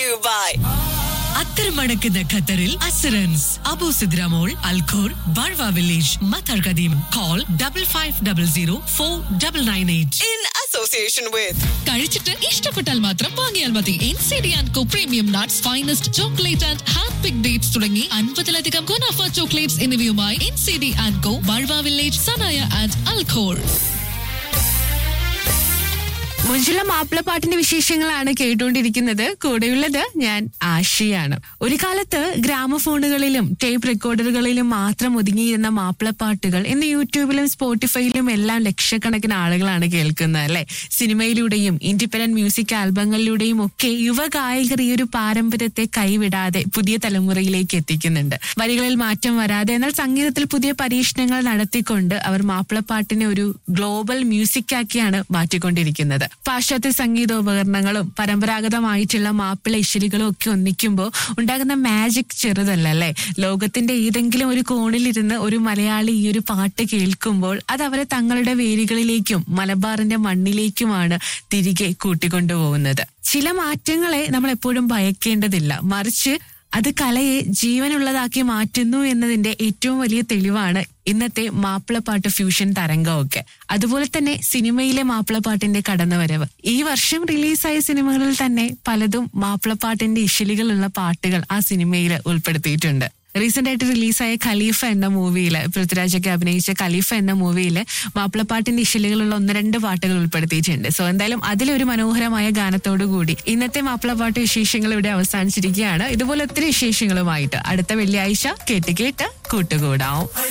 you by അത്തരമടക്കുന്ന ഖത്തറിൽ അസറൻസ് Abu Sidra mall Al Khor Barwa village Matar Qadeem call double five double zero four double nine eight in association with കഴിച്ചിട്ട് ഇഷ്ടപ്പെട്ടാൽ മാത്രം വാങ്ങിയാൽ മതി N C D and co premium nuts finest chocolate and hand pick dates തുടങ്ങി അൻപതിലധികം ഗുണാഫ chocolates എന്നിവയുമായി N C D and co Barwa village Sanaya and Al Khor മുഞ്ചുള്ള മാപ്പിളപ്പാട്ടിന്റെ വിശേഷങ്ങളാണ് കേട്ടുകൊണ്ടിരിക്കുന്നത് കൂടെയുള്ളത് ഞാൻ ആഷിയാണ് ഒരു കാലത്ത് ഗ്രാമഫോണുകളിലും ടേപ്പ് റെക്കോർഡറുകളിലും മാത്രം ഒതുങ്ങിയിരുന്ന മാപ്പിളപ്പാട്ടുകൾ ഇന്ന് യൂട്യൂബിലും സ്പോട്ടിഫൈയിലും എല്ലാം ലക്ഷക്കണക്കിന് ആളുകളാണ് കേൾക്കുന്നത് അല്ലെ സിനിമയിലൂടെയും ഇൻഡിപെൻഡന്റ് മ്യൂസിക് ആൽബങ്ങളിലൂടെയും ഒക്കെ യുവഗായകർ ഈ ഒരു പാരമ്പര്യത്തെ കൈവിടാതെ പുതിയ തലമുറയിലേക്ക് എത്തിക്കുന്നുണ്ട് വരികളിൽ മാറ്റം വരാതെ എന്നാൽ സംഗീതത്തിൽ പുതിയ പരീക്ഷണങ്ങൾ നടത്തിക്കൊണ്ട് അവർ മാപ്പിളപ്പാട്ടിനെ ഒരു ഗ്ലോബൽ മ്യൂസിക് ആക്കിയാണ് മാറ്റിക്കൊണ്ടിരിക്കുന്നത് പാശ്ചാത്യ സംഗീതോപകരണങ്ങളും പരമ്പരാഗതമായിട്ടുള്ള മാപ്പിള ഇശലികളും ഒക്കെ ഒന്നിക്കുമ്പോൾ ഉണ്ടാകുന്ന മാജിക് ചെറുതല്ല അല്ലേ ലോകത്തിന്റെ ഏതെങ്കിലും ഒരു കോണിലിരുന്ന് ഒരു മലയാളി ഈ ഒരു പാട്ട് കേൾക്കുമ്പോൾ അത് അവരെ തങ്ങളുടെ വേരുകളിലേക്കും മലബാറിന്റെ മണ്ണിലേക്കുമാണ് തിരികെ കൂട്ടിക്കൊണ്ടുപോകുന്നത് ചില മാറ്റങ്ങളെ നമ്മൾ എപ്പോഴും ഭയക്കേണ്ടതില്ല മറിച്ച് അത് കലയെ ജീവനുള്ളതാക്കി മാറ്റുന്നു എന്നതിന്റെ ഏറ്റവും വലിയ തെളിവാണ് ഇന്നത്തെ മാപ്പിളപ്പാട്ട് ഫ്യൂഷൻ തരംഗമൊക്കെ അതുപോലെ തന്നെ സിനിമയിലെ മാപ്പിളപ്പാട്ടിന്റെ കടന്നുവരവ് ഈ വർഷം റിലീസായ സിനിമകളിൽ തന്നെ പലതും മാപ്പിളപ്പാട്ടിന്റെ ഇശലികളുള്ള പാട്ടുകൾ ആ സിനിമയിൽ ഉൾപ്പെടുത്തിയിട്ടുണ്ട് റീസെന്റ് ആയിട്ട് റിലീസായ ഖലീഫ എന്ന മൂവിയിൽ പൃഥ്വിരാജൊക്കെ അഭിനയിച്ച ഖലീഫ എന്ന മൂവിയിൽ മാപ്പിളപ്പാട്ടിന്റെ ഇശലുകളുള്ള ഒന്ന് രണ്ട് പാട്ടുകൾ ഉൾപ്പെടുത്തിയിട്ടുണ്ട് സോ എന്തായാലും അതിലൊരു മനോഹരമായ ഗാനത്തോടു കൂടി ഇന്നത്തെ മാപ്പിളപ്പാട്ട് വിശേഷങ്ങൾ ഇവിടെ അവസാനിച്ചിരിക്കുകയാണ് ഇതുപോലെ ഒത്തിരി വിശേഷങ്ങളുമായിട്ട് അടുത്ത വെള്ളിയാഴ്ച കേട്ട് കേട്ട് കൂട്ടുകൂടാം